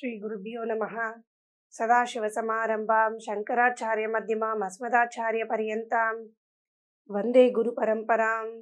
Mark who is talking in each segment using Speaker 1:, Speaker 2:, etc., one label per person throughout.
Speaker 1: श्रीगुरुभ्यो नमः सदाशिवसमारम्भां शङ्कराचार्यमध्यमाम् अस्मदाचार्यपर्यन्तां வந்தே குரு பரம்பராம்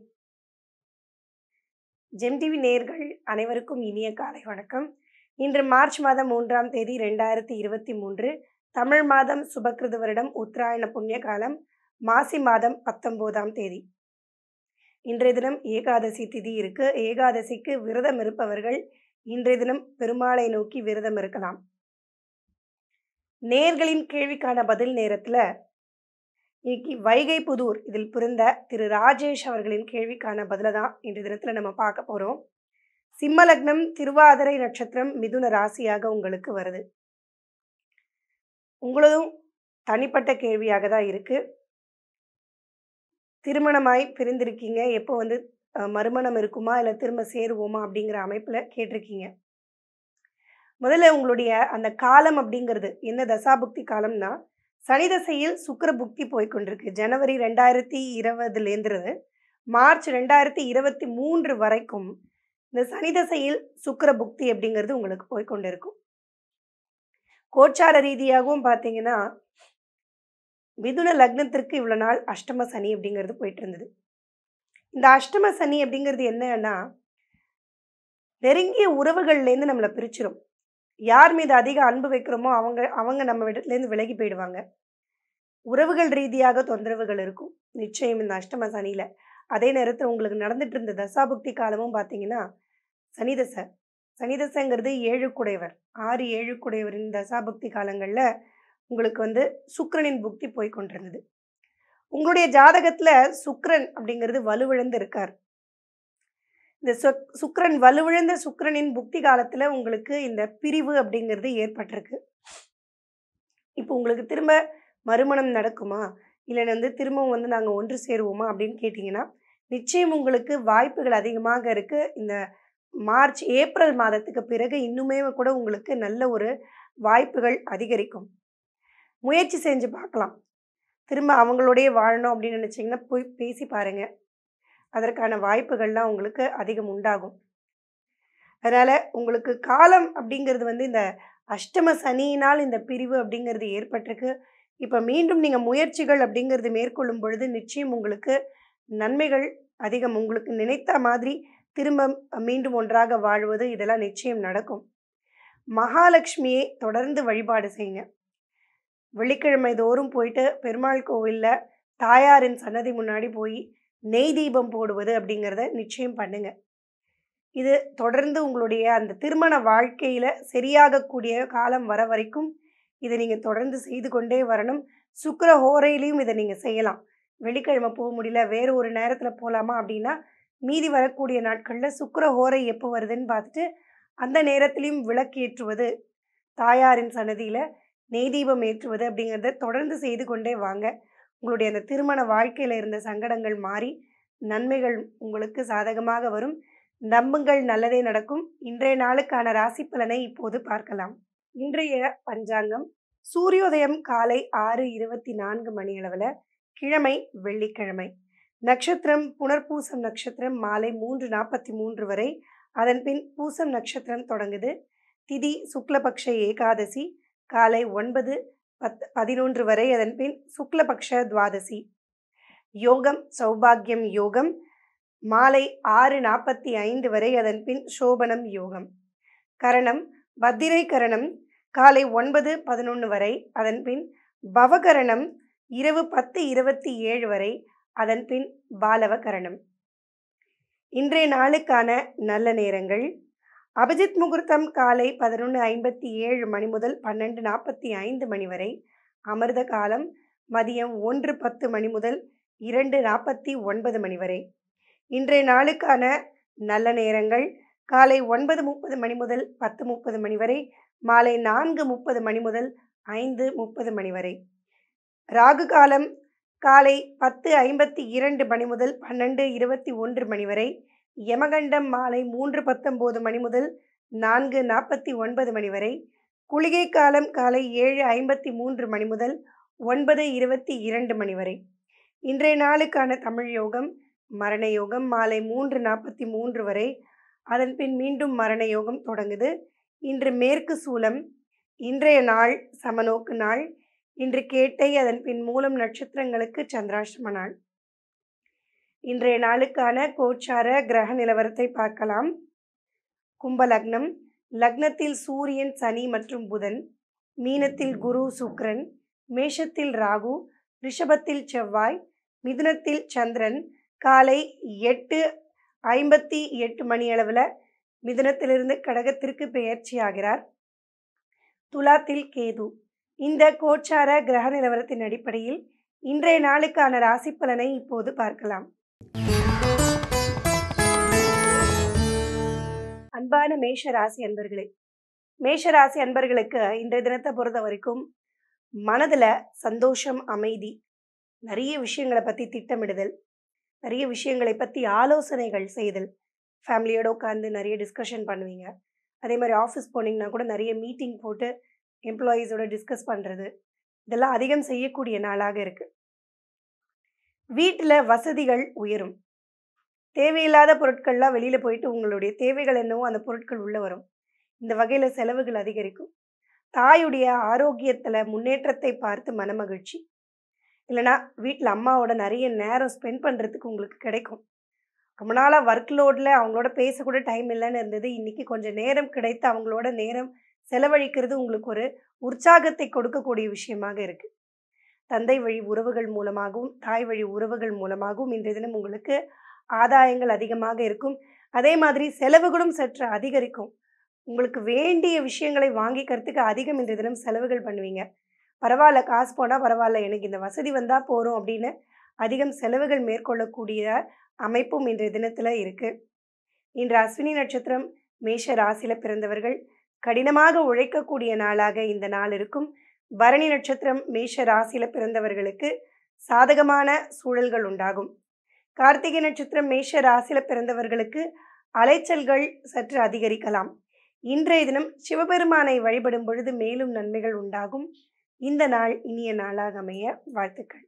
Speaker 1: ஜெம் டிவி நேர்கள் அனைவருக்கும் இனிய காலை வணக்கம் இன்று மார்ச் மாதம் மூன்றாம் தேதி ரெண்டாயிரத்தி இருபத்தி மூன்று தமிழ் மாதம் சுபக்கிருது வருடம் உத்தராயண புண்ணிய காலம் மாசி மாதம் பத்தொம்போதாம் தேதி இன்றைய தினம் ஏகாதசி திதி இருக்கு ஏகாதசிக்கு விரதம் இருப்பவர்கள் இன்றைய தினம் பெருமாளை நோக்கி விரதம் இருக்கலாம் நேர்களின் கேள்விக்கான பதில் நேரத்தில் இன்னைக்கு வைகை புதூர் இதில் பிறந்த திரு ராஜேஷ் அவர்களின் கேள்விக்கான பதிலை தான் இன்றைய தினத்தில் நம்ம பார்க்க போகிறோம் சிம்ம லக்னம் திருவாதிரை நட்சத்திரம் மிதுன ராசியாக உங்களுக்கு வருது உங்களதும் தனிப்பட்ட கேள்வியாக தான் இருக்கு திருமணமாய் பிரிந்திருக்கீங்க எப்போ வந்து அஹ், மறுமணம் இருக்குமா இல்லை திரும்ப சேருவோமா அப்படிங்கிற அமைப்பில் கேட்டிருக்கீங்க முதல்ல உங்களுடைய அந்த காலம் அப்படிங்கிறது என்ன தசாபுக்தி காலம்னா சனி தசையில் சுக்கிர புக்தி போய்க்கொண்டிருக்கு ஜனவரி ரெண்டாயிரத்தி இருபதுலேருந்து மார்ச் ரெண்டாயிரத்தி இருபத்தி மூன்று வரைக்கும் இந்த சனி தசையில் சுக்கிர புக்தி அப்படிங்கிறது உங்களுக்கு போய்க்கொண்டிருக்கும் கோச்சார ரீதியாகவும் பார்த்தீங்கன்னா மிதுன லக்னத்திற்கு இவ்வளோ நாள் அஷ்டம சனி அப்படிங்கிறது போயிட்டு இருந்தது இந்த அஷ்டம சனி அப்படிங்கிறது என்னன்னா நெருங்கிய உறவுகள்லேருந்து நம்மளை பிரிச்சிரும் யார் மீது அதிக அன்பு வைக்கிறோமோ அவங்க அவங்க நம்ம இடத்துலேருந்து விலகி போயிடுவாங்க உறவுகள் ரீதியாக தொந்தரவுகள் இருக்கும் நிச்சயம் இந்த அஷ்டம சனியில் அதே நேரத்தில் உங்களுக்கு நடந்துட்டு இருந்த தசாபுக்தி காலமும் பார்த்தீங்கன்னா சனிதசை சனிதசைங்கிறது ஏழுக்குடையவர் ஆறு ஏழுக்குடையவரின் தசாபுக்தி காலங்களில் உங்களுக்கு வந்து சுக்கிரனின் புக்தி போய் கொண்டிருந்தது உங்களுடைய ஜாதகத்தில் சுக்கிரன் அப்படிங்கிறது வலுவிழந்து இருக்கார் இந்த சுக் சுக்கிரன் வலுவிழந்த சுக்கிரனின் புக்தி காலத்தில் உங்களுக்கு இந்த பிரிவு அப்படிங்கிறது ஏற்பட்டிருக்கு இப்போ உங்களுக்கு திரும்ப மறுமணம் நடக்குமா இல்லை வந்து திரும்பவும் வந்து நாங்கள் ஒன்று சேருவோமா அப்படின்னு கேட்டிங்கன்னா நிச்சயம் உங்களுக்கு வாய்ப்புகள் அதிகமாக இருக்குது இந்த மார்ச் ஏப்ரல் மாதத்துக்கு பிறகு இன்னுமே கூட உங்களுக்கு நல்ல ஒரு வாய்ப்புகள் அதிகரிக்கும் முயற்சி செஞ்சு பார்க்கலாம் திரும்ப அவங்களோடயே வாழணும் அப்படின்னு நினச்சிங்கன்னா போய் பேசி பாருங்கள் அதற்கான வாய்ப்புகள்லாம் உங்களுக்கு அதிகம் உண்டாகும் அதனால் உங்களுக்கு காலம் அப்படிங்கிறது வந்து இந்த அஷ்டம சனியினால் இந்த பிரிவு அப்படிங்கிறது ஏற்பட்டிருக்கு இப்போ மீண்டும் நீங்கள் முயற்சிகள் அப்படிங்கிறது மேற்கொள்ளும் பொழுது நிச்சயம் உங்களுக்கு நன்மைகள் அதிகம் உங்களுக்கு நினைத்த மாதிரி திரும்ப மீண்டும் ஒன்றாக வாழ்வது இதெல்லாம் நிச்சயம் நடக்கும் மகாலட்சுமியை தொடர்ந்து வழிபாடு செய்யுங்க வெள்ளிக்கிழமை தோறும் போயிட்டு பெருமாள் கோவிலில் தாயாரின் சன்னதி முன்னாடி போய் நெய் தீபம் போடுவது அப்படிங்கிறத நிச்சயம் பண்ணுங்க இது தொடர்ந்து உங்களுடைய அந்த திருமண வாழ்க்கையில் சரியாகக்கூடிய காலம் வர வரைக்கும் இதை நீங்கள் தொடர்ந்து செய்து கொண்டே வரணும் சுக்கிர ஹோரையிலையும் இதை நீங்கள் செய்யலாம் வெள்ளிக்கிழமை போக முடியல வேறு ஒரு நேரத்தில் போகலாமா அப்படின்னா மீதி வரக்கூடிய நாட்களில் சுக்கிர ஹோரை எப்போ வருதுன்னு பார்த்துட்டு அந்த நேரத்திலையும் விளக்கேற்றுவது தாயாரின் சன்னதியில் நெய் தீபம் ஏற்றுவது அப்படிங்கிறத தொடர்ந்து செய்து கொண்டே வாங்க உங்களுடைய அந்த திருமண வாழ்க்கையில் இருந்த சங்கடங்கள் மாறி நன்மைகள் உங்களுக்கு சாதகமாக வரும் நம்புங்கள் நல்லதே நடக்கும் இன்றைய நாளுக்கான ராசி பலனை இப்போது பார்க்கலாம் இன்றைய பஞ்சாங்கம் சூரியோதயம் காலை ஆறு இருபத்தி நான்கு மணி அளவில் கிழமை வெள்ளிக்கிழமை நட்சத்திரம் புனர்பூசம் நட்சத்திரம் மாலை மூன்று நாற்பத்தி மூன்று வரை அதன் பின் பூசம் நட்சத்திரம் தொடங்குது திதி சுக்லபக்ஷ ஏகாதசி காலை ஒன்பது பத் பதினொன்று வரை அதன் பின் சுக்லபக்ஷ துவாதசி யோகம் சௌபாகியம் யோகம் மாலை ஆறு நாற்பத்தி ஐந்து வரை அதன் பின் சோபனம் யோகம் கரணம் பத்திரை கரணம் காலை ஒன்பது பதினொன்று வரை அதன் பின் பவகரணம் இரவு பத்து இருபத்தி ஏழு வரை அதன் பின் பாலவ கரணம் இன்றைய நாளுக்கான நல்ல நேரங்கள் அபிஜித் முகூர்த்தம் காலை பதினொன்று ஐம்பத்தி ஏழு மணி முதல் பன்னெண்டு நாற்பத்தி ஐந்து மணி வரை அமிர்த காலம் மதியம் ஒன்று பத்து மணி முதல் இரண்டு நாற்பத்தி ஒன்பது மணி வரை இன்றைய நாளுக்கான நல்ல நேரங்கள் காலை ஒன்பது முப்பது மணி முதல் பத்து முப்பது மணி வரை மாலை நான்கு முப்பது மணி முதல் ஐந்து முப்பது மணி வரை ராகு காலம் காலை பத்து ஐம்பத்தி இரண்டு மணி முதல் பன்னெண்டு இருபத்தி ஒன்று மணி வரை யமகண்டம் மாலை மூன்று பத்தொம்போது மணி முதல் நான்கு நாற்பத்தி ஒன்பது மணி வரை குளிகை காலம் காலை ஏழு ஐம்பத்தி மூன்று மணி முதல் ஒன்பது இருபத்தி இரண்டு மணி வரை இன்றைய நாளுக்கான தமிழ் யோகம் மரண யோகம் மாலை மூன்று நாற்பத்தி மூன்று வரை அதன் பின் மீண்டும் மரண யோகம் தொடங்குது இன்று மேற்கு சூலம் இன்றைய நாள் சமநோக்கு நாள் இன்று கேட்டை அதன் பின் மூலம் நட்சத்திரங்களுக்கு சந்திராஷ்டம நாள் இன்றைய நாளுக்கான கோச்சார கிரக நிலவரத்தை பார்க்கலாம் கும்ப லக்னம் லக்னத்தில் சூரியன் சனி மற்றும் புதன் மீனத்தில் குரு சுக்கிரன் மேஷத்தில் ராகு ரிஷபத்தில் செவ்வாய் மிதுனத்தில் சந்திரன் காலை எட்டு ஐம்பத்தி எட்டு மணி அளவில் மிதுனத்திலிருந்து கடகத்திற்கு பெயர்ச்சி ஆகிறார் துலாத்தில் கேது இந்த கோச்சார கிரக நிலவரத்தின் அடிப்படையில் இன்றைய நாளுக்கான ராசி பலனை இப்போது பார்க்கலாம் அன்பான மேஷ ராசி அன்பர்களே மேஷ ராசி அன்பர்களுக்கு இன்றைய தினத்தை பொறுத்த வரைக்கும் மனதில் சந்தோஷம் அமைதி நிறைய விஷயங்களை பற்றி திட்டமிடுதல் நிறைய விஷயங்களை பற்றி ஆலோசனைகள் செய்தல் ஃபேமிலியோட உட்காந்து நிறைய டிஸ்கஷன் பண்ணுவீங்க அதே மாதிரி ஆஃபீஸ் போனீங்கன்னா கூட நிறைய மீட்டிங் போட்டு எம்ப்ளாயீஸோட டிஸ்கஸ் பண்ணுறது இதெல்லாம் அதிகம் செய்யக்கூடிய நாளாக இருக்குது வீட்டில் வசதிகள் உயரும் தேவையில்லாத பொருட்கள்லாம் வெளியில் போயிட்டு உங்களுடைய தேவைகள் என்னவோ அந்த பொருட்கள் உள்ளே வரும் இந்த வகையில் செலவுகள் அதிகரிக்கும் தாயுடைய ஆரோக்கியத்தில் முன்னேற்றத்தை பார்த்து மனமகிழ்ச்சி இல்லைனா வீட்டில் அம்மாவோட நிறைய நேரம் ஸ்பெண்ட் பண்ணுறதுக்கு உங்களுக்கு கிடைக்கும் ரொம்ப நாளாக ஒர்க் லோடில் அவங்களோட பேசக்கூட டைம் இல்லைன்னு இருந்தது இன்றைக்கி கொஞ்சம் நேரம் கிடைத்து அவங்களோட நேரம் செலவழிக்கிறது உங்களுக்கு ஒரு உற்சாகத்தை கொடுக்கக்கூடிய விஷயமாக இருக்குது தந்தை வழி உறவுகள் மூலமாகவும் தாய் வழி உறவுகள் மூலமாகவும் இன்றைய தினம் உங்களுக்கு ஆதாயங்கள் அதிகமாக இருக்கும் அதே மாதிரி செலவுகளும் சற்று அதிகரிக்கும் உங்களுக்கு வேண்டிய விஷயங்களை வாங்கிக்கிறதுக்கு அதிகம் இன்றைய தினம் செலவுகள் பண்ணுவீங்க பரவாயில்ல காசு போனால் பரவாயில்ல எனக்கு இந்த வசதி வந்தால் போகிறோம் அப்படின்னு அதிகம் செலவுகள் மேற்கொள்ளக்கூடிய அமைப்பும் இன்றைய தினத்தில் இருக்குது இன்று அஸ்வினி நட்சத்திரம் மேஷ ராசியில் பிறந்தவர்கள் கடினமாக உழைக்கக்கூடிய நாளாக இந்த நாள் இருக்கும் பரணி நட்சத்திரம் மேஷ ராசியில் பிறந்தவர்களுக்கு சாதகமான சூழல்கள் உண்டாகும் கார்த்திகை நட்சத்திரம் மேஷ ராசியில் பிறந்தவர்களுக்கு அலைச்சல்கள் சற்று அதிகரிக்கலாம் இன்றைய தினம் சிவபெருமானை வழிபடும் பொழுது மேலும் நன்மைகள் உண்டாகும் இந்த நாள் இனிய நாளாக அமைய வாழ்த்துக்கள்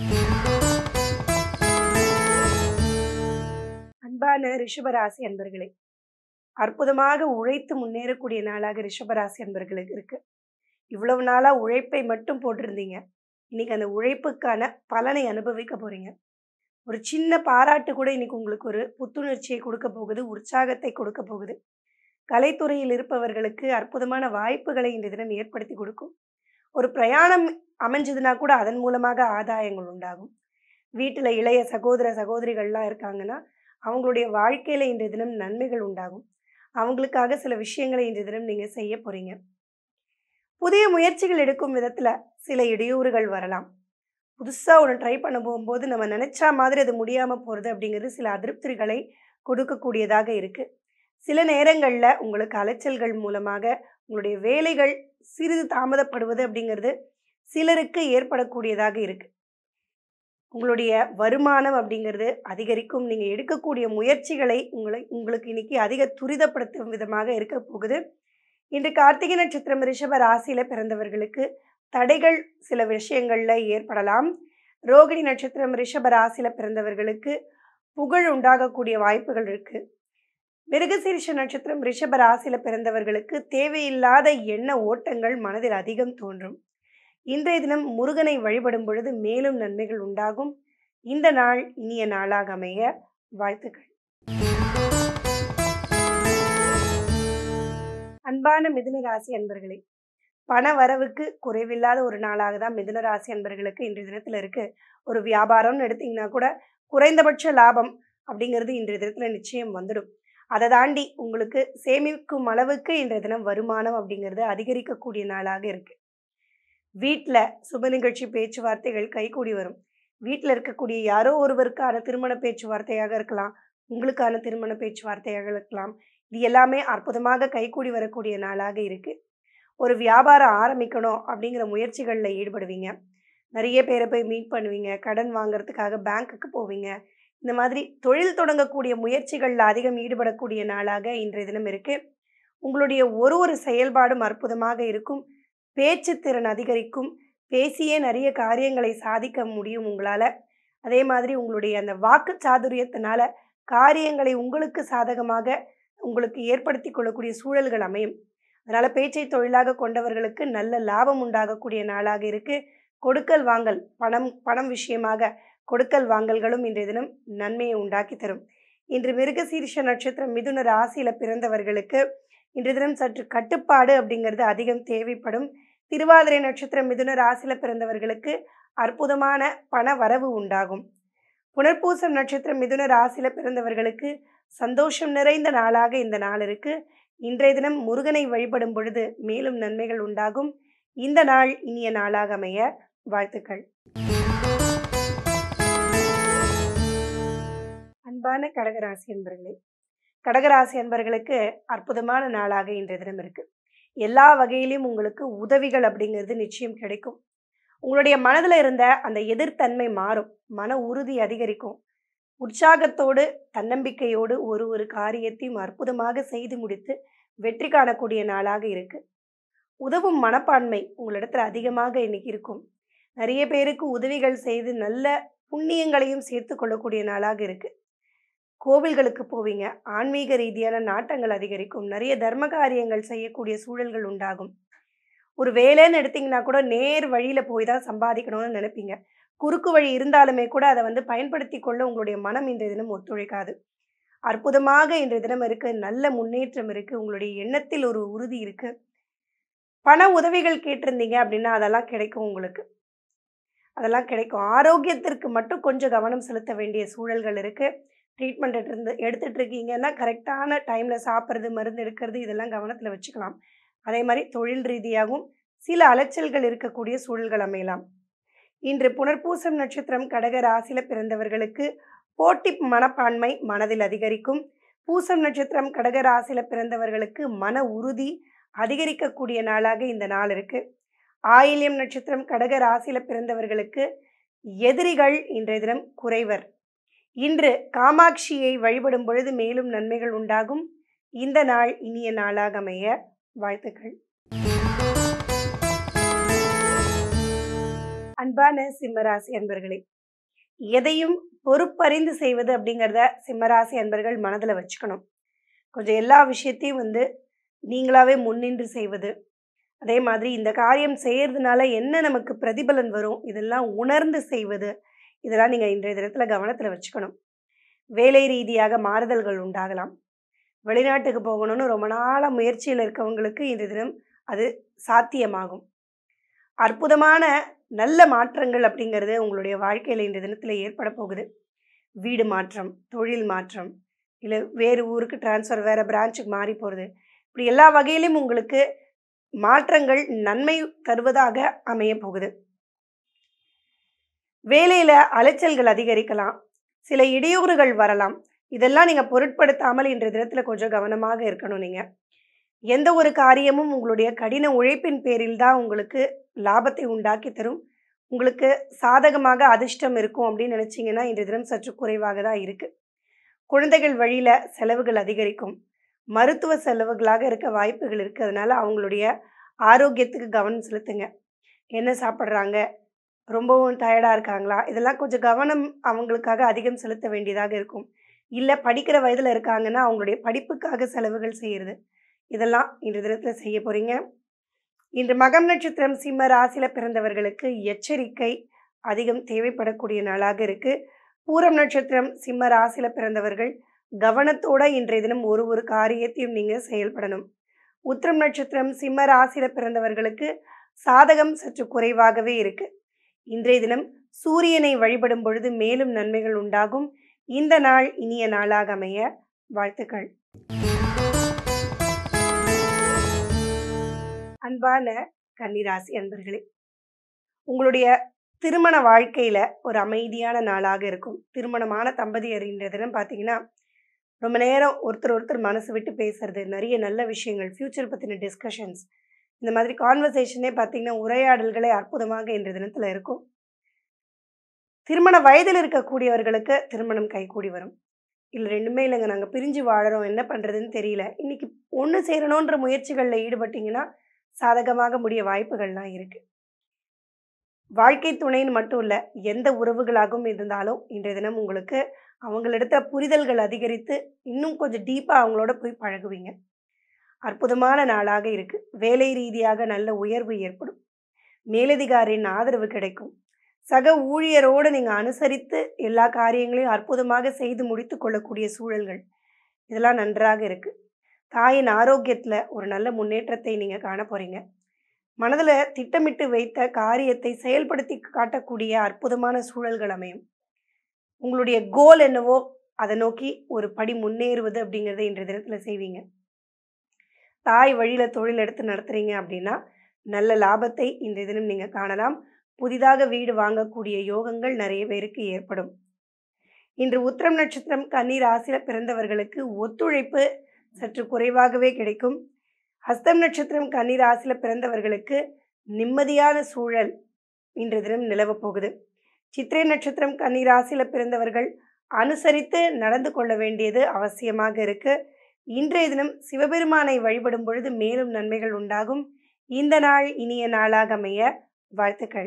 Speaker 1: அன்பான ரிஷபராசி அன்பர்களே அற்புதமாக உழைத்து முன்னேறக்கூடிய நாளாக ரிஷபராசி அன்பர்களுக்கு இருக்கு இவ்வளவு நாளா உழைப்பை மட்டும் போட்டிருந்தீங்க இன்னைக்கு அந்த உழைப்புக்கான பலனை அனுபவிக்க போறீங்க ஒரு சின்ன பாராட்டு கூட இன்னைக்கு உங்களுக்கு ஒரு புத்துணர்ச்சியை கொடுக்க போகுது உற்சாகத்தை கொடுக்க போகுது கலைத்துறையில் இருப்பவர்களுக்கு அற்புதமான வாய்ப்புகளை இந்த தினம் ஏற்படுத்தி கொடுக்கும் ஒரு பிரயாணம் அமைஞ்சதுன்னா கூட அதன் மூலமாக ஆதாயங்கள் உண்டாகும் வீட்டில் இளைய சகோதர சகோதரிகள்லாம் இருக்காங்கன்னா அவங்களுடைய வாழ்க்கையில் இன்றைய தினம் நன்மைகள் உண்டாகும் அவங்களுக்காக சில விஷயங்களை இன்றைய தினம் நீங்கள் செய்ய போகிறீங்க புதிய முயற்சிகள் எடுக்கும் விதத்தில் சில இடையூறுகள் வரலாம் புதுசாக ஒன்று ட்ரை பண்ண போகும்போது நம்ம நினச்சா மாதிரி அது முடியாமல் போகிறது அப்படிங்கிறது சில அதிருப்திகளை கொடுக்கக்கூடியதாக இருக்குது சில நேரங்களில் உங்களுக்கு அலைச்சல்கள் மூலமாக உங்களுடைய வேலைகள் சிறிது தாமதப்படுவது அப்படிங்கிறது சிலருக்கு ஏற்படக்கூடியதாக இருக்கு உங்களுடைய வருமானம் அப்படிங்கிறது அதிகரிக்கும் நீங்கள் எடுக்கக்கூடிய முயற்சிகளை உங்களை உங்களுக்கு இன்னைக்கு அதிக துரிதப்படுத்தும் விதமாக இருக்க போகுது இன்று கார்த்திகை நட்சத்திரம் ரிஷப ராசியில் பிறந்தவர்களுக்கு தடைகள் சில விஷயங்களில் ஏற்படலாம் ரோகிணி நட்சத்திரம் ரிஷப ராசியில் பிறந்தவர்களுக்கு புகழ் உண்டாகக்கூடிய வாய்ப்புகள் இருக்கு மிருகசீரிஷ நட்சத்திரம் ரிஷப ராசியில் பிறந்தவர்களுக்கு தேவையில்லாத எண்ண ஓட்டங்கள் மனதில் அதிகம் தோன்றும் இன்றைய தினம் முருகனை வழிபடும் பொழுது மேலும் நன்மைகள் உண்டாகும் இந்த நாள் இனிய நாளாக அமைய வாழ்த்துக்கள் அன்பான மிதுன ராசி அன்பர்களே பண வரவுக்கு குறைவில்லாத ஒரு நாளாக தான் மிதுன ராசி அன்பர்களுக்கு இன்றைய தினத்தில் இருக்கு ஒரு வியாபாரம்னு எடுத்தீங்கன்னா கூட குறைந்தபட்ச லாபம் அப்படிங்கிறது இன்றைய தினத்தில் நிச்சயம் வந்துடும் அதை தாண்டி உங்களுக்கு சேமிக்கும் அளவுக்கு இன்றைய தினம் வருமானம் அப்படிங்கிறது அதிகரிக்கக்கூடிய நாளாக இருக்கு வீட்டில் சுப நிகழ்ச்சி பேச்சுவார்த்தைகள் கைகூடி வரும் வீட்டில் இருக்கக்கூடிய யாரோ ஒருவருக்கான திருமண பேச்சுவார்த்தையாக இருக்கலாம் உங்களுக்கான திருமண பேச்சுவார்த்தையாக இருக்கலாம் இது எல்லாமே அற்புதமாக கைகூடி வரக்கூடிய நாளாக இருக்கு ஒரு வியாபாரம் ஆரம்பிக்கணும் அப்படிங்கிற முயற்சிகளில் ஈடுபடுவீங்க நிறைய பேரை போய் மீட் பண்ணுவீங்க கடன் வாங்குறதுக்காக பேங்க்குக்கு போவீங்க இந்த மாதிரி தொழில் தொடங்கக்கூடிய முயற்சிகளில் அதிகம் ஈடுபடக்கூடிய நாளாக இன்றைய தினம் இருக்கு உங்களுடைய ஒரு ஒரு செயல்பாடும் அற்புதமாக இருக்கும் பேச்சு திறன் அதிகரிக்கும் பேசியே நிறைய காரியங்களை சாதிக்க முடியும் உங்களால் அதே மாதிரி உங்களுடைய அந்த வாக்கு சாதுரியத்தினால காரியங்களை உங்களுக்கு சாதகமாக உங்களுக்கு ஏற்படுத்தி கொள்ளக்கூடிய சூழல்கள் அமையும் அதனால பேச்சை தொழிலாக கொண்டவர்களுக்கு நல்ல லாபம் உண்டாகக்கூடிய நாளாக இருக்கு கொடுக்கல் வாங்கல் பணம் பணம் விஷயமாக கொடுக்கல் வாங்கல்களும் இன்றைய தினம் நன்மையை உண்டாக்கி தரும் இன்று மிருகசீரிஷ நட்சத்திரம் மிதுன ராசியில பிறந்தவர்களுக்கு இன்றைய தினம் சற்று கட்டுப்பாடு அப்படிங்கிறது அதிகம் தேவைப்படும் திருவாதிரை நட்சத்திரம் மிதுன ராசியில பிறந்தவர்களுக்கு அற்புதமான பண வரவு உண்டாகும் புனர்பூசம் நட்சத்திரம் மிதுன ராசியில பிறந்தவர்களுக்கு சந்தோஷம் நிறைந்த நாளாக இந்த நாள் இருக்கு இன்றைய தினம் முருகனை வழிபடும் பொழுது மேலும் நன்மைகள் உண்டாகும் இந்த நாள் இனிய நாளாக அமைய வாழ்த்துக்கள் அன்பான கடகராசி அன்பர்களே கடகராசி அன்பர்களுக்கு அற்புதமான நாளாக இன்றைய தினம் இருக்கு எல்லா வகையிலும் உங்களுக்கு உதவிகள் அப்படிங்கிறது நிச்சயம் கிடைக்கும் உங்களுடைய மனதில் இருந்த அந்த எதிர்த்தன்மை மாறும் மன உறுதி அதிகரிக்கும் உற்சாகத்தோடு தன்னம்பிக்கையோடு ஒரு ஒரு காரியத்தையும் அற்புதமாக செய்து முடித்து வெற்றி காணக்கூடிய நாளாக இருக்கு உதவும் மனப்பான்மை உங்களிடத்துல அதிகமாக இன்னைக்கு இருக்கும் நிறைய பேருக்கு உதவிகள் செய்து நல்ல புண்ணியங்களையும் சேர்த்து கொள்ளக்கூடிய நாளாக இருக்கு கோவில்களுக்கு போவீங்க ஆன்மீக ரீதியான நாட்டங்கள் அதிகரிக்கும் நிறைய தர்ம காரியங்கள் செய்யக்கூடிய சூழல்கள் உண்டாகும் ஒரு வேலைன்னு எடுத்தீங்கன்னா கூட நேர் வழியில போய் தான் சம்பாதிக்கணும்னு நினைப்பீங்க குறுக்கு வழி இருந்தாலுமே கூட அதை வந்து பயன்படுத்தி கொள்ள உங்களுடைய மனம் இன்றைய தினம் ஒத்துழைக்காது அற்புதமாக இன்றைய தினம் இருக்கு நல்ல முன்னேற்றம் இருக்கு உங்களுடைய எண்ணத்தில் ஒரு உறுதி இருக்கு பண உதவிகள் கேட்டிருந்தீங்க அப்படின்னா அதெல்லாம் கிடைக்கும் உங்களுக்கு அதெல்லாம் கிடைக்கும் ஆரோக்கியத்திற்கு மட்டும் கொஞ்சம் கவனம் செலுத்த வேண்டிய சூழல்கள் இருக்கு ட்ரீட்மெண்ட் இருந்து எடுத்துட்டு இருக்கீங்கன்னா கரெக்டான டைம்ல சாப்பிட்றது மருந்து எடுக்கிறது இதெல்லாம் கவனத்தில் வச்சுக்கலாம் அதே மாதிரி தொழில் ரீதியாகவும் சில அலைச்சல்கள் இருக்கக்கூடிய சூழல்கள் அமையலாம் இன்று புனர்பூசம் நட்சத்திரம் கடக ராசியில பிறந்தவர்களுக்கு போட்டி மனப்பான்மை மனதில் அதிகரிக்கும் பூசம் நட்சத்திரம் கடக ராசியில பிறந்தவர்களுக்கு மன உறுதி அதிகரிக்கக்கூடிய நாளாக இந்த நாள் இருக்கு ஆயில்யம் நட்சத்திரம் கடக ராசியில பிறந்தவர்களுக்கு எதிரிகள் இன்றைய தினம் குறைவர் இன்று காமாட்சியை வழிபடும் பொழுது மேலும் நன்மைகள் உண்டாகும் இந்த நாள் இனிய நாளாக அமைய வாழ்த்துக்கள் அன்பான சிம்மராசி அன்பர்களே எதையும் பொறுப்பறிந்து செய்வது அப்படிங்கிறத சிம்மராசி அன்பர்கள் மனதில் வச்சுக்கணும் கொஞ்சம் எல்லா விஷயத்தையும் வந்து நீங்களாவே முன்னின்று செய்வது அதே மாதிரி இந்த காரியம் செய்யறதுனால என்ன நமக்கு பிரதிபலன் வரும் இதெல்லாம் உணர்ந்து செய்வது இதெல்லாம் நீங்கள் இன்றைய தினத்தில் கவனத்தில் வச்சுக்கணும் வேலை ரீதியாக மாறுதல்கள் உண்டாகலாம் வெளிநாட்டுக்கு போகணும்னு ரொம்ப நாளாக முயற்சியில் இருக்கவங்களுக்கு இன்றைய தினம் அது சாத்தியமாகும் அற்புதமான நல்ல மாற்றங்கள் அப்படிங்கிறது உங்களுடைய வாழ்க்கையில் இன்றைய தினத்தில் ஏற்பட போகுது வீடு மாற்றம் தொழில் மாற்றம் இல்லை வேறு ஊருக்கு டிரான்ஸ்ஃபர் வேறு பிரான்ச்சுக்கு மாறி போகிறது இப்படி எல்லா வகையிலும் உங்களுக்கு மாற்றங்கள் நன்மை தருவதாக அமைய போகுது வேலையில் அலைச்சல்கள் அதிகரிக்கலாம் சில இடையூறுகள் வரலாம் இதெல்லாம் நீங்கள் பொருட்படுத்தாமல் இன்றைய தினத்தில் கொஞ்சம் கவனமாக இருக்கணும் நீங்கள் எந்த ஒரு காரியமும் உங்களுடைய கடின உழைப்பின் பேரில் தான் உங்களுக்கு லாபத்தை உண்டாக்கி தரும் உங்களுக்கு சாதகமாக அதிர்ஷ்டம் இருக்கும் அப்படின்னு நினச்சிங்கன்னா இன்றைய தினம் சற்று குறைவாக தான் இருக்குது குழந்தைகள் வழியில் செலவுகள் அதிகரிக்கும் மருத்துவ செலவுகளாக இருக்க வாய்ப்புகள் இருக்குது அதனால் அவங்களுடைய ஆரோக்கியத்துக்கு கவனம் செலுத்துங்க என்ன சாப்பிட்றாங்க ரொம்பவும் டயர்டாக இருக்காங்களா இதெல்லாம் கொஞ்சம் கவனம் அவங்களுக்காக அதிகம் செலுத்த வேண்டியதாக இருக்கும் இல்லை படிக்கிற வயதில் இருக்காங்கன்னா அவங்களுடைய படிப்புக்காக செலவுகள் செய்கிறது இதெல்லாம் இன்று தினத்தில் செய்ய போகிறீங்க இன்று மகம் நட்சத்திரம் சிம்ம ராசியில் பிறந்தவர்களுக்கு எச்சரிக்கை அதிகம் தேவைப்படக்கூடிய நாளாக இருக்குது பூரம் நட்சத்திரம் சிம்ம ராசியில் பிறந்தவர்கள் கவனத்தோட இன்றைய தினம் ஒரு ஒரு காரியத்தையும் நீங்கள் செயல்படணும் உத்திரம் நட்சத்திரம் சிம்ம ராசியில் பிறந்தவர்களுக்கு சாதகம் சற்று குறைவாகவே இருக்கு இன்றைய தினம் சூரியனை வழிபடும் பொழுது மேலும் நன்மைகள் உண்டாகும் இந்த நாள் இனிய நாளாக அமைய வாழ்த்துக்கள் அன்பான கன்னிராசி அன்பர்களே உங்களுடைய திருமண வாழ்க்கையில ஒரு அமைதியான நாளாக இருக்கும் திருமணமான தம்பதியர் இன்றைய தினம் பார்த்தீங்கன்னா ரொம்ப நேரம் ஒருத்தர் ஒருத்தர் மனசு விட்டு பேசுறது நிறைய நல்ல விஷயங்கள் ஃப்யூச்சர் பற்றின டிஸ்கஷன்ஸ் இந்த மாதிரி கான்வர்சேஷனே பார்த்தீங்கன்னா உரையாடல்களே அற்புதமாக இன்றைய தினத்தில் இருக்கும் திருமண வயதில் இருக்கக்கூடியவர்களுக்கு திருமணம் கைகூடி வரும் இல்லை ரெண்டுமே இல்லைங்க நாங்கள் பிரிஞ்சு வாழறோம் என்ன பண்ணுறதுன்னு தெரியல இன்னைக்கு ஒன்று சேரணுன்ற முயற்சிகளில் ஈடுபட்டீங்கன்னா சாதகமாக முடிய வாய்ப்புகள்லாம் இருக்குது வாழ்க்கை துணைன்னு மட்டும் இல்லை எந்த உறவுகளாகவும் இருந்தாலும் இன்றைய தினம் உங்களுக்கு அவங்களிடத்த புரிதல்கள் அதிகரித்து இன்னும் கொஞ்சம் டீப்பாக அவங்களோட போய் பழகுவீங்க அற்புதமான நாளாக இருக்கு வேலை ரீதியாக நல்ல உயர்வு ஏற்படும் மேலதிகாரியின் ஆதரவு கிடைக்கும் சக ஊழியரோடு நீங்கள் அனுசரித்து எல்லா காரியங்களையும் அற்புதமாக செய்து முடித்து கொள்ளக்கூடிய சூழல்கள் இதெல்லாம் நன்றாக இருக்கு தாயின் ஆரோக்கியத்தில் ஒரு நல்ல முன்னேற்றத்தை நீங்கள் காண போறீங்க மனதில் திட்டமிட்டு வைத்த காரியத்தை செயல்படுத்தி காட்டக்கூடிய அற்புதமான சூழல்கள் அமையும் உங்களுடைய கோல் என்னவோ அதை நோக்கி ஒரு படி முன்னேறுவது அப்படிங்கிறத இன்றைய தினத்தில் செய்வீங்க தாய் வழியில் தொழில் எடுத்து நடத்துறீங்க அப்படின்னா நல்ல லாபத்தை இன்றைய தினம் நீங்கள் காணலாம் புதிதாக வீடு வாங்கக்கூடிய யோகங்கள் நிறைய பேருக்கு ஏற்படும் இன்று உத்திரம் நட்சத்திரம் கன்னி ராசியில் பிறந்தவர்களுக்கு ஒத்துழைப்பு சற்று குறைவாகவே கிடைக்கும் ஹஸ்தம் நட்சத்திரம் கன்னி ராசியில் பிறந்தவர்களுக்கு நிம்மதியான சூழல் இன்றைய தினம் நிலவப் போகுது சித்திரை நட்சத்திரம் கன்னி ராசியில் பிறந்தவர்கள் அனுசரித்து நடந்து கொள்ள வேண்டியது அவசியமாக இருக்கு இன்றைய தினம் சிவபெருமானை வழிபடும் பொழுது மேலும் நன்மைகள் உண்டாகும் இந்த நாள் இனிய நாளாக அமைய வாழ்த்துக்கள்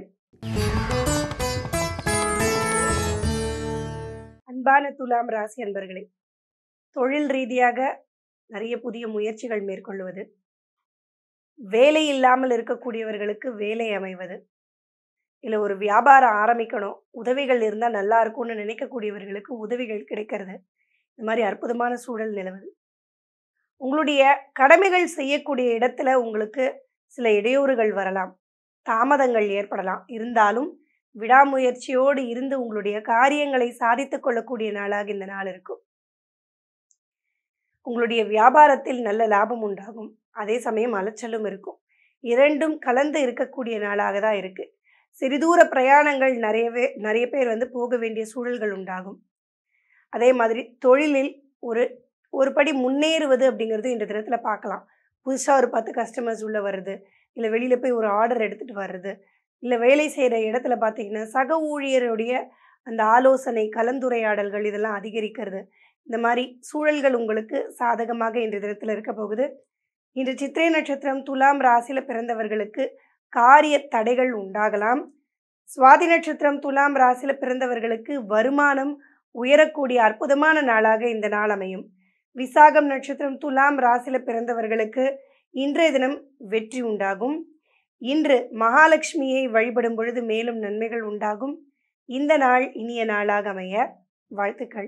Speaker 1: அன்பான துலாம் ராசி அன்பர்களே தொழில் ரீதியாக நிறைய புதிய முயற்சிகள் மேற்கொள்வது வேலை இல்லாமல் இருக்கக்கூடியவர்களுக்கு வேலை அமைவது இல்லை ஒரு வியாபாரம் ஆரம்பிக்கணும் உதவிகள் இருந்தால் நல்லா இருக்கும்னு நினைக்கக்கூடியவர்களுக்கு உதவிகள் கிடைக்கிறது இந்த மாதிரி அற்புதமான சூழல் நிலவுது உங்களுடைய கடமைகள் செய்யக்கூடிய இடத்துல உங்களுக்கு சில இடையூறுகள் வரலாம் தாமதங்கள் ஏற்படலாம் இருந்தாலும் விடாமுயற்சியோடு இருந்து உங்களுடைய காரியங்களை சாதித்துக் கொள்ளக்கூடிய நாளாக இந்த நாள் இருக்கும் உங்களுடைய வியாபாரத்தில் நல்ல லாபம் உண்டாகும் அதே சமயம் அலைச்சலும் இருக்கும் இரண்டும் கலந்து இருக்கக்கூடிய நாளாக தான் இருக்கு சிறிதூர பிரயாணங்கள் நிறையவே நிறைய பேர் வந்து போக வேண்டிய சூழல்கள் உண்டாகும் அதே மாதிரி தொழிலில் ஒரு ஒரு படி முன்னேறுவது அப்படிங்கிறது இந்த தினத்தில் பார்க்கலாம் புதுசாக ஒரு பத்து கஸ்டமர்ஸ் உள்ளே வருது இல்லை வெளியில் போய் ஒரு ஆர்டர் எடுத்துகிட்டு வர்றது இல்லை வேலை செய்கிற இடத்துல பார்த்தீங்கன்னா சக ஊழியருடைய அந்த ஆலோசனை கலந்துரையாடல்கள் இதெல்லாம் அதிகரிக்கிறது இந்த மாதிரி சூழல்கள் உங்களுக்கு சாதகமாக இன்றைய தினத்தில் இருக்க போகுது இன்று சித்திரை நட்சத்திரம் துலாம் ராசியில் பிறந்தவர்களுக்கு காரிய தடைகள் உண்டாகலாம் சுவாதி நட்சத்திரம் துலாம் ராசியில் பிறந்தவர்களுக்கு வருமானம் உயரக்கூடிய அற்புதமான நாளாக இந்த நாள் அமையும் விசாகம் நட்சத்திரம் துலாம் ராசியில் பிறந்தவர்களுக்கு இன்றைய தினம் வெற்றி உண்டாகும் இன்று மகாலட்சுமியை வழிபடும் பொழுது மேலும் நன்மைகள் உண்டாகும் இந்த நாள் இனிய நாளாக அமைய வாழ்த்துக்கள்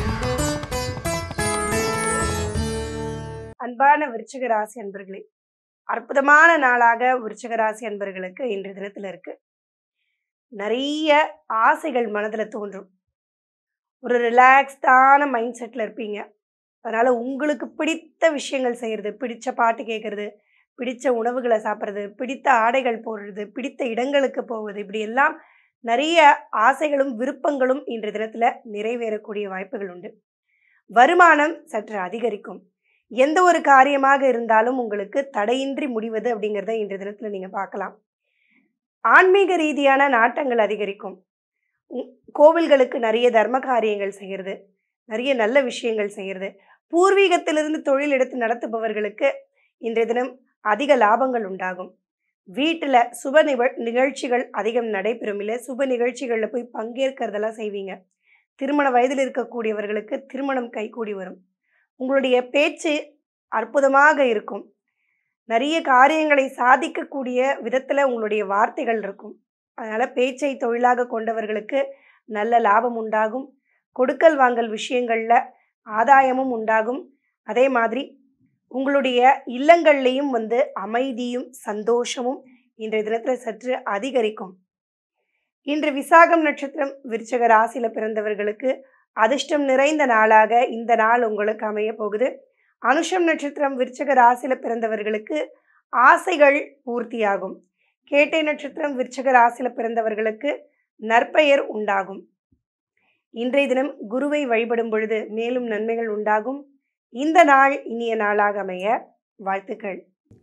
Speaker 1: அன்பான விருச்சிக ராசி அன்பர்களே அற்புதமான நாளாக விருச்சிக ராசி அன்பர்களுக்கு இன்றைய தினத்தில் இருக்கு நிறைய ஆசைகள் மனதில் தோன்றும் ஒரு ரிலாக்ஸ்டான மைண்ட் செட்டில் இருப்பீங்க அதனால் உங்களுக்கு பிடித்த விஷயங்கள் செய்கிறது பிடிச்ச பாட்டு கேட்குறது பிடித்த உணவுகளை சாப்பிட்றது பிடித்த ஆடைகள் போடுறது பிடித்த இடங்களுக்கு போவது இப்படி எல்லாம் நிறைய ஆசைகளும் விருப்பங்களும் இன்றைய தினத்தில் நிறைவேறக்கூடிய வாய்ப்புகள் உண்டு வருமானம் சற்று அதிகரிக்கும் எந்த ஒரு காரியமாக இருந்தாலும் உங்களுக்கு தடையின்றி முடிவது அப்படிங்கிறத இன்றைய தினத்தில் நீங்கள் பார்க்கலாம் ஆன்மீக ரீதியான நாட்டங்கள் அதிகரிக்கும் உம், கோவில்களுக்கு நிறைய தர்ம காரியங்கள் செய்கிறது நிறைய நல்ல விஷயங்கள் செய்கிறது பூர்வீகத்திலிருந்து தொழில் எடுத்து நடத்துபவர்களுக்கு இன்றைய தினம் அதிக லாபங்கள் உண்டாகும் வீட்டில் சுப நிக நிகழ்ச்சிகள் அதிகம் நடைபெறும் இல்லை சுப நிகழ்ச்சிகளில் போய் பங்கேற்கிறதெல்லாம் செய்வீங்க திருமண வயதில் இருக்கக்கூடியவர்களுக்கு திருமணம் கைகூடி வரும் உங்களுடைய பேச்சு அற்புதமாக இருக்கும் நிறைய காரியங்களை சாதிக்கக்கூடிய விதத்தில் உங்களுடைய வார்த்தைகள் இருக்கும் அதனால் பேச்சை தொழிலாக கொண்டவர்களுக்கு நல்ல லாபம் உண்டாகும் கொடுக்கல் வாங்கல் விஷயங்களில் ஆதாயமும் உண்டாகும் அதே மாதிரி உங்களுடைய இல்லங்கள்லேயும் வந்து அமைதியும் சந்தோஷமும் இன்றைய தினத்தில் சற்று அதிகரிக்கும் இன்று விசாகம் நட்சத்திரம் விருச்சக ராசியில் பிறந்தவர்களுக்கு அதிர்ஷ்டம் நிறைந்த நாளாக இந்த நாள் உங்களுக்கு அமைய போகுது அனுஷம் நட்சத்திரம் விருச்சக ராசியில் பிறந்தவர்களுக்கு ஆசைகள் பூர்த்தியாகும் கேட்டை நட்சத்திரம் விருச்சக ராசியில் பிறந்தவர்களுக்கு நற்பெயர் உண்டாகும் இன்றைய தினம் குருவை வழிபடும் பொழுது மேலும் நன்மைகள் உண்டாகும் இந்த நாள் இனிய நாளாக அமைய வாழ்த்துக்கள்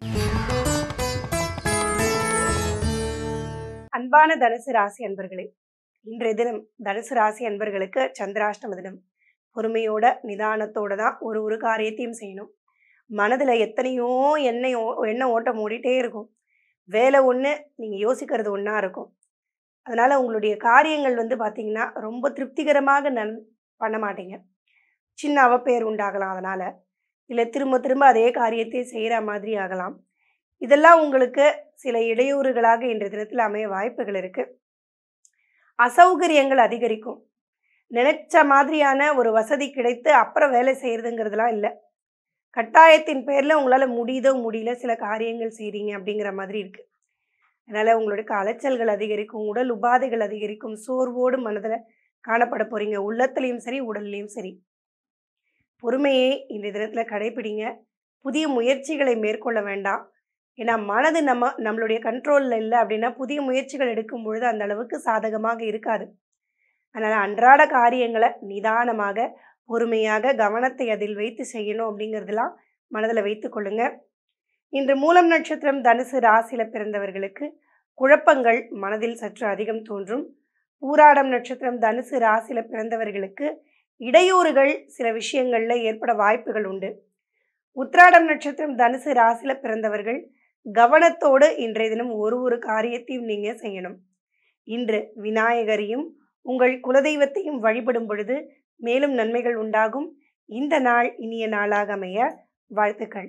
Speaker 1: அன்பான தனுசு ராசி அன்பர்களே இன்றைய தினம் தனுசு ராசி அன்பர்களுக்கு சந்திராஷ்டம தினம் பொறுமையோட நிதானத்தோட தான் ஒரு ஒரு காரியத்தையும் செய்யணும் மனதில் எத்தனையோ எண்ணெய் ஓ எண்ணெய் ஓட்டம் ஓடிட்டே இருக்கும் வேலை ஒன்று நீங்கள் யோசிக்கிறது ஒன்றா இருக்கும் அதனால் உங்களுடைய காரியங்கள் வந்து பார்த்திங்கன்னா ரொம்ப திருப்திகரமாக நன் பண்ண மாட்டீங்க சின்ன அவப்பெயர் உண்டாகலாம் அதனால் இல்லை திரும்ப திரும்ப அதே காரியத்தை செய்கிற மாதிரி ஆகலாம் இதெல்லாம் உங்களுக்கு சில இடையூறுகளாக இன்றைய தினத்தில் அமைய வாய்ப்புகள் இருக்குது அசௌகரியங்கள் அதிகரிக்கும் நினைச்ச மாதிரியான ஒரு வசதி கிடைத்து அப்புறம் வேலை செய்கிறதுங்கிறதுலாம் இல்லை கட்டாயத்தின் பேரில் உங்களால் முடியுதோ முடியல சில காரியங்கள் செய்கிறீங்க அப்படிங்கிற மாதிரி இருக்குது அதனால் உங்களுக்கு அலைச்சல்கள் அதிகரிக்கும் உடல் உபாதைகள் அதிகரிக்கும் சோர்வோடு மனதில் காணப்பட போகிறீங்க உள்ளத்துலேயும் சரி உடல்லையும் சரி பொறுமையை இன்றைய தினத்தில் கடைப்பிடிங்க புதிய முயற்சிகளை மேற்கொள்ள வேண்டாம் ஏன்னா மனது நம்ம நம்மளுடைய கண்ட்ரோலில் இல்லை அப்படின்னா புதிய முயற்சிகள் எடுக்கும் பொழுது அந்த அளவுக்கு சாதகமாக இருக்காது அதனால் அன்றாட காரியங்களை நிதானமாக பொறுமையாக கவனத்தை அதில் வைத்து செய்யணும் அப்படிங்கிறதெல்லாம் மனதில் வைத்து கொள்ளுங்க இன்று மூலம் நட்சத்திரம் தனுசு ராசியில் பிறந்தவர்களுக்கு குழப்பங்கள் மனதில் சற்று அதிகம் தோன்றும் பூராடம் நட்சத்திரம் தனுசு ராசியில் பிறந்தவர்களுக்கு இடையூறுகள் சில விஷயங்களில் ஏற்பட வாய்ப்புகள் உண்டு உத்ராடம் நட்சத்திரம் தனுசு ராசியில் பிறந்தவர்கள் கவனத்தோடு இன்றைய தினம் ஒரு ஒரு காரியத்தையும் நீங்கள் செய்யணும் இன்று விநாயகரையும் உங்கள் குலதெய்வத்தையும் வழிபடும் பொழுது மேலும் நன்மைகள் உண்டாகும் இந்த நாள் இனிய நாளாக அமைய வாழ்த்துக்கள்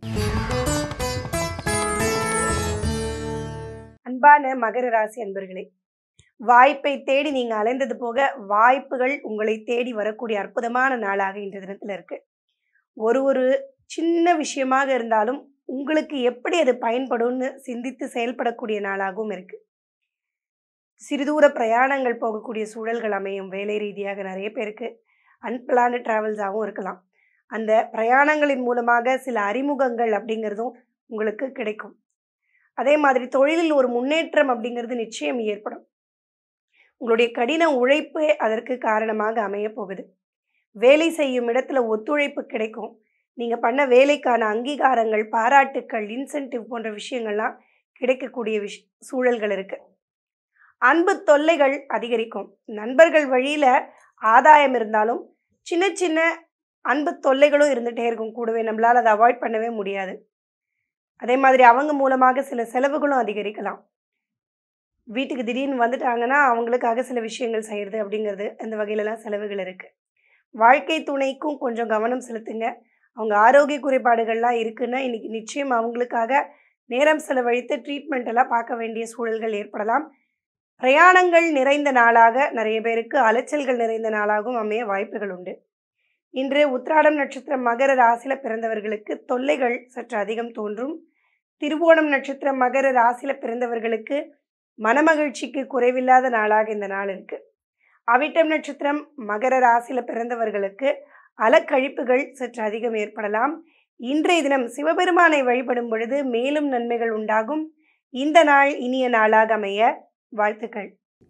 Speaker 1: அன்பான மகர ராசி அன்பர்களே வாய்ப்பை தேடி நீங்க அலைந்தது போக வாய்ப்புகள் உங்களை தேடி வரக்கூடிய அற்புதமான நாளாக இன்ற தினத்துல இருக்கு ஒரு ஒரு சின்ன விஷயமாக இருந்தாலும் உங்களுக்கு எப்படி அது பயன்படும்னு சிந்தித்து செயல்படக்கூடிய நாளாகவும் இருக்கு சிறுதூர பிரயாணங்கள் போகக்கூடிய சூழல்கள் அமையும் வேலை ரீதியாக நிறைய பேருக்கு அன்பிளான டிராவல்ஸாகவும் இருக்கலாம் அந்த பிரயாணங்களின் மூலமாக சில அறிமுகங்கள் அப்படிங்கிறதும் உங்களுக்கு கிடைக்கும் அதே மாதிரி தொழிலில் ஒரு முன்னேற்றம் அப்படிங்கிறது நிச்சயம் ஏற்படும் உங்களுடைய கடின உழைப்பே அதற்கு காரணமாக அமைய போகுது வேலை செய்யும் இடத்துல ஒத்துழைப்பு கிடைக்கும் நீங்கள் பண்ண வேலைக்கான அங்கீகாரங்கள் பாராட்டுக்கள் இன்சென்டிவ் போன்ற விஷயங்கள்லாம் கிடைக்கக்கூடிய விஷ் சூழல்கள் இருக்கு அன்பு தொல்லைகள் அதிகரிக்கும் நண்பர்கள் வழியில் ஆதாயம் இருந்தாலும் சின்ன சின்ன அன்பு தொல்லைகளும் இருந்துகிட்டே இருக்கும் கூடவே நம்மளால் அதை அவாய்ட் பண்ணவே முடியாது அதே மாதிரி அவங்க மூலமாக சில செலவுகளும் அதிகரிக்கலாம் வீட்டுக்கு திடீர்னு வந்துட்டாங்கன்னா அவங்களுக்காக சில விஷயங்கள் செய்கிறது அப்படிங்கிறது அந்த வகையிலலாம் செலவுகள் இருக்குது வாழ்க்கை துணைக்கும் கொஞ்சம் கவனம் செலுத்துங்க அவங்க ஆரோக்கிய குறைபாடுகள்லாம் இருக்குன்னா இன்னைக்கு நிச்சயம் அவங்களுக்காக நேரம் செலவழித்து ட்ரீட்மெண்ட் எல்லாம் பார்க்க வேண்டிய சூழல்கள் ஏற்படலாம் பிரயாணங்கள் நிறைந்த நாளாக நிறைய பேருக்கு அலைச்சல்கள் நிறைந்த நாளாகவும் அமைய வாய்ப்புகள் உண்டு இன்று உத்ராடம் நட்சத்திரம் மகர ராசியில் பிறந்தவர்களுக்கு தொல்லைகள் சற்று அதிகம் தோன்றும் திருவோணம் நட்சத்திரம் மகர ராசியில் பிறந்தவர்களுக்கு மனமகிழ்ச்சிக்கு குறைவில்லாத நாளாக இந்த நாள் இருக்கு அவிட்டம் நட்சத்திரம் மகர ராசியில் பிறந்தவர்களுக்கு அலக்கழிப்புகள் சற்று அதிகம் ஏற்படலாம் இன்றைய தினம் சிவபெருமானை வழிபடும் பொழுது மேலும் நன்மைகள் உண்டாகும் இந்த நாள் இனிய நாளாக அமைய வாழ்த்துக்கள்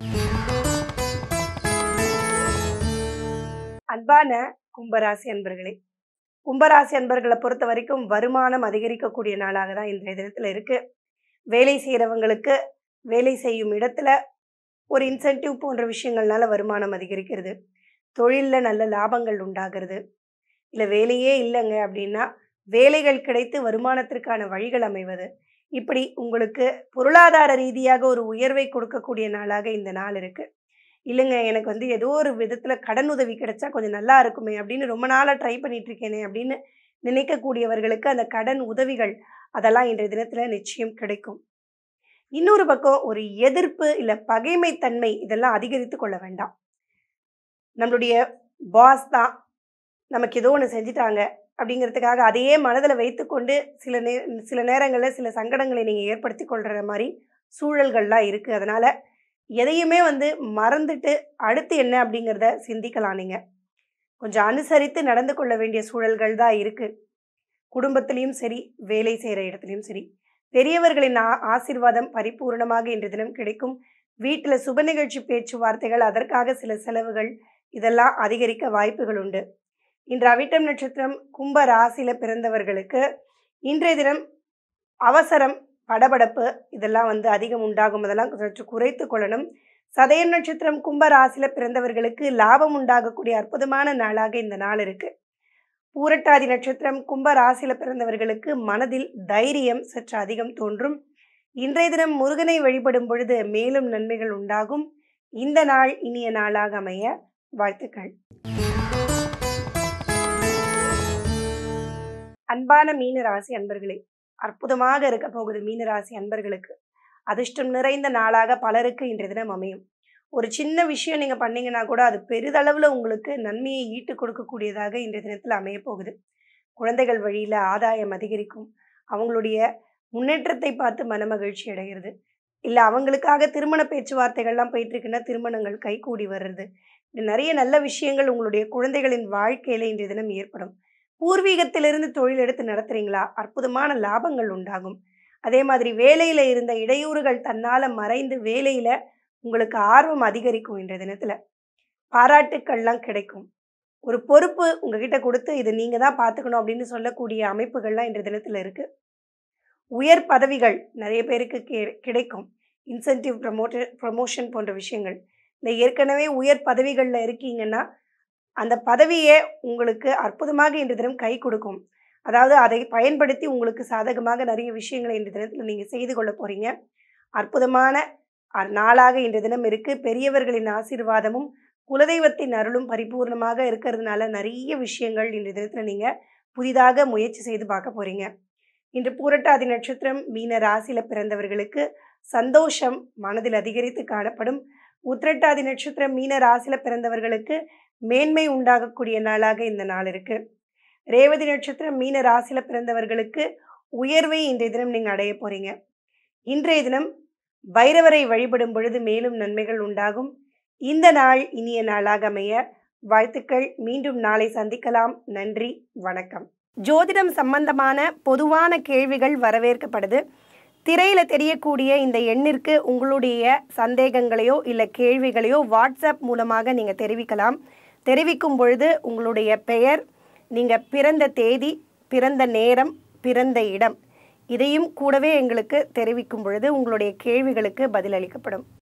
Speaker 1: அன்பான கும்பராசி அன்பர்களே கும்பராசி அன்பர்களை பொறுத்த வரைக்கும் வருமானம் அதிகரிக்கக்கூடிய நாளாக தான் இன்றைய தினத்தில் இருக்கு வேலை செய்கிறவங்களுக்கு வேலை செய்யும் இடத்துல ஒரு இன்சென்டிவ் போன்ற விஷயங்கள்னால வருமானம் அதிகரிக்கிறது தொழிலில் நல்ல லாபங்கள் உண்டாகிறது இல்லை வேலையே இல்லைங்க அப்படின்னா வேலைகள் கிடைத்து வருமானத்திற்கான வழிகள் அமைவது இப்படி உங்களுக்கு பொருளாதார ரீதியாக ஒரு உயர்வை கொடுக்கக்கூடிய நாளாக இந்த நாள் இருக்கு இல்லைங்க எனக்கு வந்து ஏதோ ஒரு விதத்தில் கடன் உதவி கிடைச்சா கொஞ்சம் நல்லா இருக்குமே அப்படின்னு ரொம்ப நாளாக ட்ரை பண்ணிட்டு இருக்கேனே அப்படின்னு நினைக்கக்கூடியவர்களுக்கு அந்த கடன் உதவிகள் அதெல்லாம் இன்றைய தினத்தில் நிச்சயம் கிடைக்கும் இன்னொரு பக்கம் ஒரு எதிர்ப்பு இல்லை பகைமைத்தன்மை இதெல்லாம் அதிகரித்து கொள்ள வேண்டாம் நம்மளுடைய பாஸ் தான் நமக்கு ஏதோ ஒன்று செஞ்சிட்டாங்க அப்படிங்கிறதுக்காக அதையே மனதில் வைத்துக்கொண்டு சில நே சில நேரங்களில் சில சங்கடங்களை நீங்கள் ஏற்படுத்தி கொள்கிற மாதிரி சூழல்கள்லாம் இருக்குது அதனால் எதையுமே வந்து மறந்துட்டு அடுத்து என்ன அப்படிங்கிறத சிந்திக்கலாம் நீங்கள் கொஞ்சம் அனுசரித்து நடந்து கொள்ள வேண்டிய சூழல்கள் தான் இருக்குது குடும்பத்திலையும் சரி வேலை செய்கிற இடத்துலையும் சரி பெரியவர்களின் ஆ ஆசீர்வாதம் பரிபூர்ணமாக இன்று தினம் கிடைக்கும் வீட்டில் சுப நிகழ்ச்சி பேச்சுவார்த்தைகள் அதற்காக சில செலவுகள் இதெல்லாம் அதிகரிக்க வாய்ப்புகள் உண்டு இன்று அவிட்டம் நட்சத்திரம் கும்ப ராசியில் பிறந்தவர்களுக்கு இன்றைய தினம் அவசரம் படபடப்பு இதெல்லாம் வந்து அதிகம் உண்டாகும் அதெல்லாம் சற்று குறைத்து கொள்ளணும் சதயம் நட்சத்திரம் கும்ப ராசியில் பிறந்தவர்களுக்கு லாபம் உண்டாகக்கூடிய அற்புதமான நாளாக இந்த நாள் இருக்கு பூரட்டாதி நட்சத்திரம் கும்ப ராசியில் பிறந்தவர்களுக்கு மனதில் தைரியம் சற்று அதிகம் தோன்றும் இன்றைய தினம் முருகனை வழிபடும் பொழுது மேலும் நன்மைகள் உண்டாகும் இந்த நாள் இனிய நாளாக அமைய வாழ்த்துக்கள் அன்பான மீன ராசி அன்பர்களே அற்புதமாக இருக்க போகுது மீன ராசி அன்பர்களுக்கு அதிர்ஷ்டம் நிறைந்த நாளாக பலருக்கு இன்றைய தினம் அமையும் ஒரு சின்ன விஷயம் நீங்க பண்ணீங்கன்னா கூட அது பெரிதளவுல உங்களுக்கு நன்மையை ஈட்டு கொடுக்கக்கூடியதாக இன்றைய தினத்தில் அமைய போகுது குழந்தைகள் வழியில ஆதாயம் அதிகரிக்கும் அவங்களுடைய முன்னேற்றத்தை பார்த்து மனமகிழ்ச்சி அடைகிறது இல்ல அவங்களுக்காக திருமண பேச்சுவார்த்தைகள்லாம் போயிட்டு இருக்குன்னா திருமணங்கள் கைகூடி வர்றது இப்படி நிறைய நல்ல விஷயங்கள் உங்களுடைய குழந்தைகளின் வாழ்க்கையில இன்றைய தினம் ஏற்படும் பூர்வீகத்திலிருந்து தொழில் எடுத்து நடத்துறீங்களா அற்புதமான லாபங்கள் உண்டாகும் அதே மாதிரி வேலையில இருந்த இடையூறுகள் தன்னால மறைந்து வேலையில உங்களுக்கு ஆர்வம் அதிகரிக்கும் இன்றைய தினத்துல பாராட்டுக்கள்லாம் கிடைக்கும் ஒரு பொறுப்பு உங்ககிட்ட கொடுத்து இது நீங்க தான் பார்த்துக்கணும் அப்படின்னு சொல்லக்கூடிய அமைப்புகள்லாம் இன்றைய தினத்துல இருக்கு உயர் பதவிகள் நிறைய பேருக்கு கி- கிடைக்கும் இன்சென்டிவ் ப்ரமோட்ட ப்ரமோஷன் போன்ற விஷயங்கள் இல்லை ஏற்கனவே உயர் பதவிகளில் இருக்கீங்கன்னா அந்த பதவியே உங்களுக்கு அற்புதமாக இன்று தினம் கை கொடுக்கும் அதாவது அதை பயன்படுத்தி உங்களுக்கு சாதகமாக நிறைய விஷயங்களை இன்று தினத்தில் நீங்கள் செய்து கொள்ள போறீங்க அற்புதமான அ- நாளாக இன்று தினம் இருக்கு பெரியவர்களின் ஆசீர்வாதமும் குலதெய்வத்தின் அருளும் பரிபூர்ணமாக இருக்கிறதுனால நிறைய விஷயங்கள் இன்று தினத்தில் நீங்கள் புதிதாக முயற்சி செய்து பார்க்க போறீங்க இன்று பூரட்டாதி நட்சத்திரம் மீன ராசியில பிறந்தவர்களுக்கு சந்தோஷம் மனதில் அதிகரித்து காணப்படும் உத்திரட்டாதி நட்சத்திரம் மீன ராசியில பிறந்தவர்களுக்கு மேன்மை உண்டாகக்கூடிய நாளாக இந்த நாள் இருக்கு ரேவதி நட்சத்திரம் மீன ராசியில பிறந்தவர்களுக்கு உயர்வை இன்றைய தினம் நீங்க அடைய போறீங்க இன்றைய தினம் பைரவரை வழிபடும் பொழுது மேலும் நன்மைகள் உண்டாகும் இந்த நாள் இனிய நாளாக அமைய வாழ்த்துக்கள் மீண்டும் நாளை சந்திக்கலாம் நன்றி வணக்கம் ஜோதிடம் சம்பந்தமான பொதுவான கேள்விகள் வரவேற்கப்படுது திரையில் தெரியக்கூடிய இந்த எண்ணிற்கு உங்களுடைய சந்தேகங்களையோ இல்லை கேள்விகளையோ வாட்ஸ்அப் மூலமாக நீங்கள் தெரிவிக்கலாம் தெரிவிக்கும் பொழுது உங்களுடைய பெயர் நீங்கள் பிறந்த தேதி பிறந்த நேரம் பிறந்த இடம் இதையும் கூடவே எங்களுக்கு தெரிவிக்கும் பொழுது உங்களுடைய கேள்விகளுக்கு பதிலளிக்கப்படும்